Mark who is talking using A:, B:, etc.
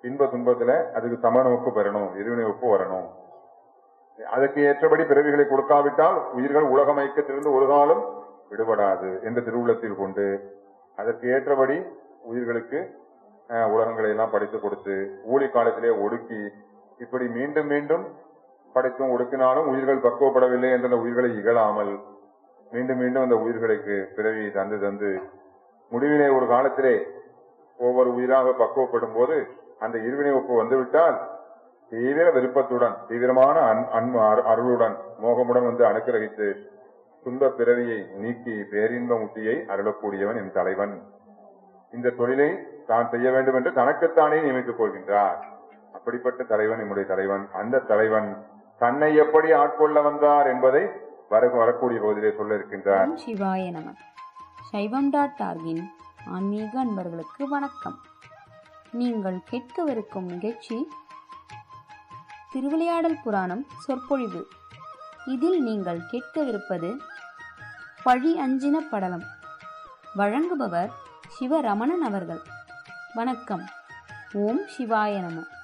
A: இன்ப துன்பத்துல அதுக்கு சம ஒப்பு பெறணும் எதிர்வினை ஒப்பு வரணும் அதற்கு ஏற்றபடி பிறவிகளை கொடுக்காவிட்டால் உயிர்கள் உலக மயக்கத்திலிருந்து ஒரு காலம் விடுபடாது என்ற திருவுள்ளத்தில் கொண்டு அதற்கு ஏற்றபடி உயிர்களுக்கு அஹ், உலகங்களை எல்லாம் படைத்து கொடுத்து ஊழி காலத்திலே ஒடுக்கி இப்படி மீண்டும் மீண்டும் படைத்தும் ஒடுக்கினாலும் உயிர்கள் பக்குவப்படவில்லை என்ற அந்த உயிர்களை இகழாமல் மீண்டும் மீண்டும் அந்த உயிர்களுக்கு பிறவி தந்து தந்து முடிவிலே ஒரு காலத்திலே ஒவ்வொரு உயிராக பக்குவப்படும் போது அந்த இருவினை ஒப்பு வந்துவிட்டால் தீவிர விருப்பத்துடன் தீவிரமான அன்- அன்பு அரு- அருளுடன் மோகமுடன் வந்து அனுக்கிரகித்து துன்ப பிறவியை நீக்கி பேரின்ப முத்தியை அருளக்கூடியவன் என் தலைவன் இந்த தொழிலை தான் செய்ய வேண்டும் என்று தனக்குத்தானே நியமித்துக் கொள்கின்றார் அப்படிப்பட்ட தலைவன் நம்முடைய தலைவன் அந்த தலைவன் தன்னை எப்படி ஆட்கொள்ள வந்தார் என்பதை வர வரக்கூடிய பகுதியிலே சொல்ல இருக்கின்றார்
B: ஓம் சிவாய நம சைவம் டாட் ஆர்கின் ஆன்மீக அன்பர்களுக்கு வணக்கம் நீங்கள் கேட்கவிருக்கும் நிகழ்ச்சி திருவிளையாடல் புராணம் சொற்பொழிவு இதில் நீங்கள் கேட்கவிருப்பது பழி அஞ்சின படலம் வழங்குபவர் சிவரமணன் அவர்கள் வணக்கம் ஓம் சிவாய நம